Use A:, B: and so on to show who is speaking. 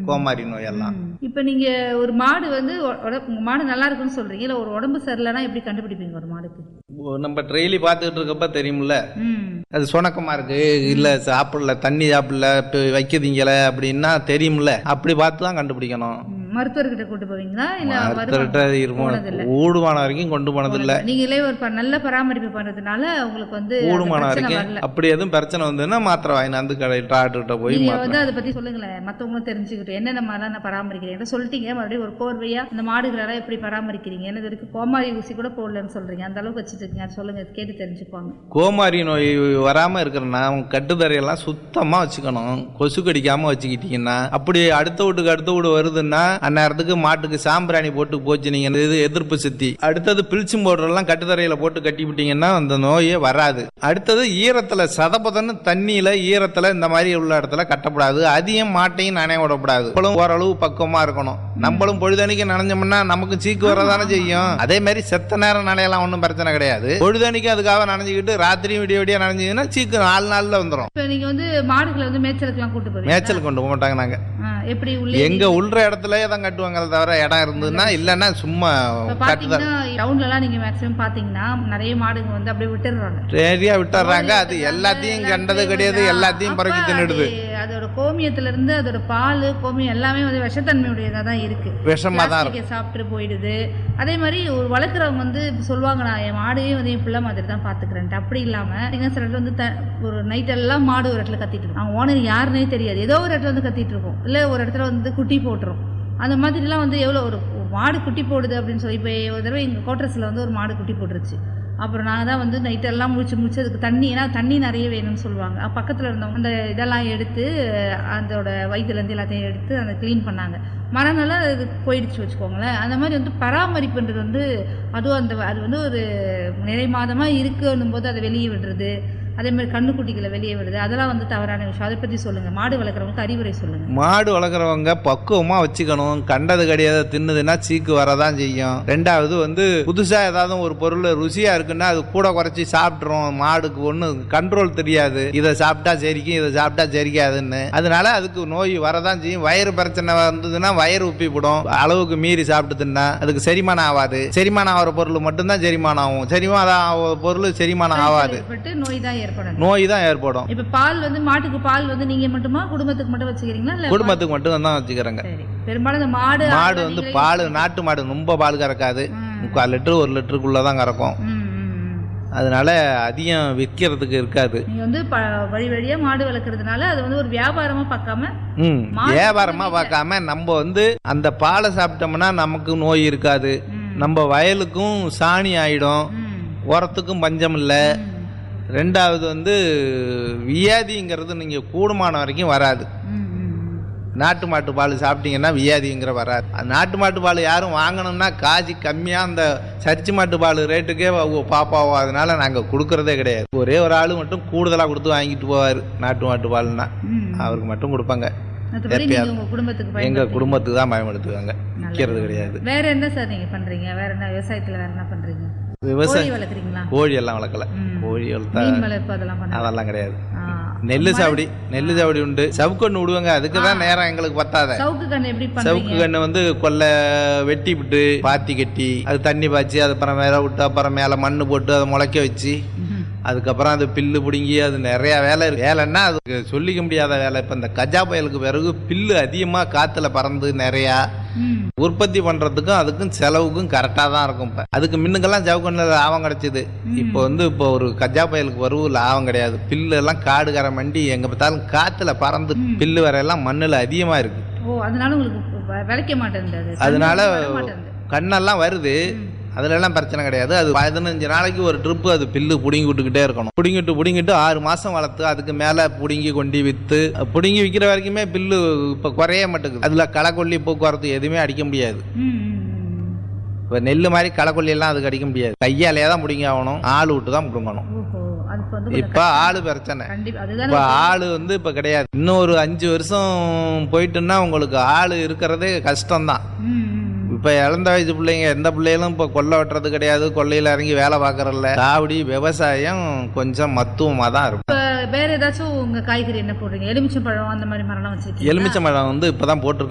A: கோமாரி நோயெல்லாம்
B: ம். இப்ப நீங்க ஒரு மாடு வந்து உ- உட- உங்க மாடு நல்லா இருக்குன்னு சொல்றீங்க இல்ல ஒரு உடம்பு சரியில்லைன்னா எப்படி கண்டுபிடிப்பீங்க ஒரு மாடுக்கு
A: ஓ, நம்ம டெய்லி பார்த்துக்கிட்டு இருக்கப்ப தெரியும்ல
B: ம்
A: அது சுணக்கமா இருக்கு இல்ல சாப்பிடல தண்ணி சாப்பிடல இப்ப வைக்கதீங்கல அப்படின்னா தெரியும்ல அப்படி பார்த்து தான் கண்டுபிடிக்கணும்
B: ம். மருத்துவர்கிட்ட கூட்டு போவீங்களா இல்ல
A: மருத்துவர்கிட்ட
B: போனதில்ல.
A: இருப்போம் ஊடுமான வரைக்கும் கொண்டு போனதில்ல
B: நீங்களே ஒரு ப- நல்ல பராமரிப்பு பண்றதுனால உங்களுக்கு வந்து அந்த
A: ஊடுமான
B: பிரச்சனை
A: வரைக்கும்
B: வரல
A: அப்படி எதுவும் பிரச்சனை வந்ததுன்னா மாத்திரை வாங்கி வந்து கடை டாக்டர்கிட்ட போய்
B: நீங்க
A: மாத்திரை
B: வந்து அதை பத்தி சொல்லுங்களேன் மத்தவங்களும் தெரிஞ்சுக்கிட்டு என்னென்ன மாதிரிலாம் நான் பராமரிக்கிறீங்க சொல்லிட்டீங்க மறுபடியும் ஒரு கோர்வையா இந்த மாடுகளெல்லாம் எப்படி பராமரிக்கிறீங்க என்ன வரைக்கும் கோமாரி ஊசி கூட போடலன்னு சொல்றீங்க அந்த அளவுக்கு வச்சுட்டு இருக்கீங்க அது சொல்லுங்க அது கேட்டு தெரிஞ்சுக்குவாங்க
A: கோமாரி நோய் வராம இருக்கிறனா கட்டுத்தரையெல்லாம் சுத்தமா வச்சுக்கணும் கொசு கடிக்காம வச்சுக்கிட்டீங்கன்னா அப்படி அடுத்த வீட்டுக்கு அடுத்த வீடு வருதுன்னா அந்நேரத்துக்கு மாட்டுக்கு சாம்பிராணி போட்டு போச்சுனீங்க இது எதிர்ப்பு சக்தி அடுத்தது பிளிச்சும் பவுடர்லாம் கட்டுத்தரையில போட்டு கட்டி விட்டீங்கன்னா அந்த நோயே வராது அடுத்தது ஈரத்துல சதபதன்னு தண்ணியில ஈரத்துல இந்த மாதிரி உள்ள இடத்துல கட்டக்கூடாது அதிகம் மாட்டையும் நனைய விடக்கூடாது நம்மளும் ஓரளவு பக்குவமா இருக்கணும் நம்மளும் பொழுதணிக்கு நனைஞ்சோம்னா நமக்கு சீக்கு வரதானே செய்யும் அதே மாதிரி செத்த நேரம் நனையலாம் ஒன்றும் பிரச்சனை கிடையாது பொழுதணிக்கு அதுக்காக நனைஞ்சுக்கிட்டு ராத்திரியும் விடிய விடிய நனைஞ்சிங்கன்னா சீக்கு நாலு நாள்ல வந்துடும்
B: இப்ப நீங்க வந்து மாடுகளை வந்து மேய்ச்சலுக்குலாம் கூட்டு போவீங்க
A: மேய்ச்சல் கொண்டு போக மாட்டாங்க நாங்க
B: எப்படி உள்ளே
A: எங்க உள்ற இடத்துலயே தான் கட்டுவாங்க தவிர இடம் இருந்ததுன்னா இல்லைன்னா சும்மா
B: இப்ப
A: கட்டுதான்
B: பாத்தீங்கன்னா டவுன்ல எல்லாம் நீங்க மேக்ஸிமம் பாத்தீங்கன்னா நிறைய மாடுங்க வந்து அப்படியே விட்டுடுறாங்க
A: சரியா விட்டுறாங்க அது எல்லாத்தையும் கண்டது கிடையாது எல்லாத்தையும்
B: அப்ப
A: பறக்கி தின்னுடுது
B: அது- அதோட கோமியத்துல இருந்து அதோட பால் கோமியம் எல்லாமே வந்து விஷத்தன்மையுடையதா தான் இருக்கு
A: விஷமா தான் இருக்கும்
B: பிளாஸ்டிக்கை சாப்பிட்டு போயிடுது அதே மாதிரி ஒரு வளர்க்குறவங்க வந்து இப்ப சொல்லுவாங்க நான் என் மாடையும் வந்து என் பிள்ளை மாதிரி தான் பாத்துக்கிறேன்ட்டு அப்படி இல்லாம பார்த்தீங்கன்னா சில இடத்துல வந்து த- ஒரு நைட் எல்லாம் மாடு ஒரு இடத்துல கத்திட்டு இருக்கும் அவங்க ஓனர் யாருன்னே தெரியாது ஏதோ ஒரு இடத்துல வந்து கத்திட்டு இருக்கும் இல்ல ஒரு இடத்துல வந்து குட்டி போட்டுரும் அந்த மாதிரிலாம் வந்து எவ்வளோ ஒரு ஒரு மாடு குட்டி போடுது அப்படின்னு சொல்லி இப்போ ஒரு தடவை எங்கள் கோட்ரஸில் வந்து ஒரு மாடு குட்டி போட்டுருச்சு அப்புறம் நாங்கள் தான் வந்து நைட்டெல்லாம் முடிச்சு முடிச்சு அதுக்கு தண்ணி ஏன்னா தண்ணி நிறைய வேணும்னு சொல்லுவாங்க அப்ப பக்கத்தில் இருந்தவங்க அந்த இதெல்லாம் எடுத்து அதோட வயிற்றுலேருந்து எல்லாத்தையும் எடுத்து அந்த க்ளீன் பண்ணாங்க மறுநாள் அது போயிடுச்சு வச்சுக்கோங்களேன் அந்த மாதிரி வந்து பராமரிப்புன்றது வந்து அதுவும் அந்த அது வந்து ஒரு நிறை மாதமாக இருக்குன்னும் போது அதை வெளியே விடுறது அதே மாதிரி கண்ணுக்குட்டிகளை வெளியே விடுறது அதெல்லாம் வந்து தவறான விஷயம் அதை பற்றி சொல்லுங்கள் மாடு வளர்க்குறவங்களுக்கு அறிவுரை சொல்லுங்கள்
A: மாடு வளர்க்குறவங்க பக்குவமா வச்சுக்கணும் கண்டது கிடையாது தின்னுதுன்னா சீக்கு வரதான் செய்யும் ரெண்டாவது வந்து புதுசா ஏதாவது ஒரு பொருள் ருசியா இருக்குன்னா அது கூட குறைச்சி சாப்பிட்றோம் மாடுக்கு ஒன்றும் கண்ட்ரோல் தெரியாது இதை சாப்பிட்டா சரிக்கும் இதை சாப்பிட்டா சரிக்காதுன்னு அதனால அதுக்கு நோய் வரதான் செய்யும் வயிறு பிரச்சனை வந்ததுன்னா வயிறு உப்பிவிடும் அளவுக்கு மீறி சாப்பிட்டு தின்னா அதுக்கு செரிமானம் ஆகாது செரிமானம் ஆகிற பொருள் மட்டும்தான் செரிமானம் ஆகும் செரிமானம் ஆகிற பொருள் செரிமானம் ஆகாது
B: ஏற்பட்டு நோய் தான் ஏற்படும்
A: நோய் தான் ஏற்படும்
B: இப்ப பால் வந்து மாட்டுக்கு பால் வந்து நீங்க மட்டுமா குடும்பத்துக்கு மட்டும் வச்சுக்கிறீங்களா இல்ல
A: குடும்பத்துக்கு மட்டும் தான் வச்சுக்கிறேங்க
B: சரி பெரும்பாலும் இந்த மாடு
A: மாடு
B: ஆடு
A: வந்து
B: நீங்களே-
A: பால் நாட்டு மாடு ரொம்ப பால் கறக்காது
B: ம்.
A: முக்கால் லிட்டர் ஒரு லிட்டருக்குள்ள தான் கறக்கும்
B: ம், ம், ம்.
A: அதனால அதிகம் விற்கிறதுக்கு இருக்காது
B: நீங்க வந்து ப- வழி வழியா மாடு வளர்க்கறதுனால அது வந்து ஒரு வியாபாரமா பார்க்காம
A: ம்
B: மாடு
A: வியாபாரமா
B: வீட்ல-
A: பார்க்காம நம்ம வந்து அந்த பாலை சாப்பிட்டோம்னா நமக்கு நோய் இருக்காது
B: ம்,
A: நம்ம வயலுக்கும் சாணி ஆயிடும்
B: ம்,
A: உரத்துக்கும் பஞ்சம் இல்லை
B: ம்,
A: ரெண்டாவது வந்து வியாதிங்கிறது நீங்கள் கூடுமான வரைக்கும் வராது
B: ம், ம்.
A: நாட்டு மாட்டு பால் சாப்பிட்டீங்கன்னா வியாதிங்கிற வராது அது நாட்டு மாட்டு பால் யாரும் வாங்கணும்னா காசு கம்மியாக அந்த சரிச்சு மாட்டு பால் ரேட்டுக்கே அவங்க பாப்பாவோ அதனால நாங்கள் கொடுக்கறதே கிடையாது ஒரே ஒரு ஆள் மட்டும் கூடுதலாக கொடுத்து வாங்கிட்டு போவார் நாட்டு மாட்டு பால்னா
B: ம்.
A: அவருக்கு மட்டும் கொடுப்பாங்க
B: மத்தபடி நீங்க உங்க குடும்பத்துக்கு
A: எங்கள்
B: பயன்படுத்தி-
A: குடும்பத்துக்கு தான் பயன்படுத்துவாங்க விற்கிறது கிடையாது
B: வேற என்ன சார் நீங்க பண்றீங்க வேற என்ன விவசாயத்துல வேற என்ன பண்றீங்க
A: விவசாயம்
B: கோழி வளர்க்குறீங்களா
A: கோழி எல்லாம் வளர்க்கல
B: ம்.
A: கோழி வளர்த்தா
B: மீன் வளர்ப்பு அதெல்லாம் பண்ண
A: அதெல்லாம் கிடையாது நெல்லு சாவடி நெல்லு சாவடி உண்டு சவுக்கொன்று விடுவாங்க அதுக்கு தான் நேரம் எங்களுக்கு பத்தாத
B: சவுக்கு கண்ணு எப்படி
A: சவுக்கு
B: பண்றீங்க
A: கண்ணு வந்து கொல்லை வெட்டி விட்டு பாத்தி கட்டி அது தண்ணி பாய்ச்சி அது அப்புறம் மேலே விட்டு அப்புறம் மேலே மண்ணு போட்டு அதை முளைக்க வச்சு
B: ம்ஹும்.
A: அதுக்கப்புறம் அது பில்லு பிடுங்கி அது நிறைய வேலை இருக்கு வேலைன்னா அதுக்கு சொல்லிக்க முடியாத வேலை இப்போ இந்த கஜா புயலுக்கு பிறகு பில்லு அதிகமாக காற்றுல பறந்து நிறையா
B: ம்.
A: உற்பத்தி பண்ணுறதுக்கும் அதுக்கும் செலவுக்கும் கரெக்டாக தான் இருக்கும் இப்போ அதுக்கு முன்னுக்கெல்லாம் சவுக்கண்ணில் லாபம் கிடைச்சிது இப்போ வந்து இப்போ ஒரு கஜா புயலுக்கு வரவு லாபம் கிடையாது பில்லு எல்லாம் காடு கரை மண்டி எங்கே பார்த்தாலும் காற்றுல பறந்து பில்லு வரையெல்லாம் மண்ணில் அதிகமாக இருக்குது
B: ஓ அதனால உங்களுக்கு வ- விளைக்க மாட்டேங்குது அது
A: அதனால
B: வர மாட்டேங்குது
A: கண்ணெல்லாம் வருது அதுல எல்லாம் பிரச்சனை கிடையாது அது பதினஞ்சு நாளைக்கு ஒரு ட்ரிப்பு அது பில்லு புடுங்கி விட்டுக்கிட்டே இருக்கணும் புடுங்கிட்டு புடுங்கிட்டு ஆறு மாசம் வளர்த்து அதுக்கு மேல புடுங்கி கொண்டு வித்து புடுங்கி விற்கிற வரைக்குமே பில்லு இப்ப குறைய மாட்டேங்குது அதுல களக்கொல்லி போக்குவரத்து எதுவுமே அடிக்க முடியாது
B: ம், ம், ம்.
A: இப்ப நெல் மாதிரி களக்கொல்லி எல்லாம் அதுக்கு அடிக்க முடியாது கையாலேயே தான் பிடிங்க ஆகணும் ஆள் விட்டு தான் பிடுங்கணும்
B: ஓஹோ அதுக்கு வந்து கொஞ்சம்
A: இப்ப ஆளு பிரச்சனை
B: கண்டிப்பா அதுதானே
A: இப்ப ஆளு வந்து இப்ப கிடையாது இன்னும் ஒரு அஞ்சு வருஷம் போயிட்டுன்னா உங்களுக்கு ஆளு இருக்கிறதே கஷ்டம்தான்
B: ம், ம், ம்.
A: இப்ப இளந்த வயசு பிள்ளைங்க எந்த பிள்ளைகளும் இப்ப கொல்லை வெட்டுறது கிடையாது கொல்லையில இறங்கி வேலை பார்க்கறதில்ல சாவடி விவசாயம் கொஞ்சம் மத்துவமா தான் இருக்கும்
B: இப்ப வேற ஏதாச்சும் உங்க காய்கறி என்ன போடுறீங்க எலுமிச்சை பழம் அந்த மாதிரி மரம்லாம் வச்சிருக்கீங்க
A: எலுமிச்சை மரம் வந்து இப்பதான் போட்டிருக்காங்க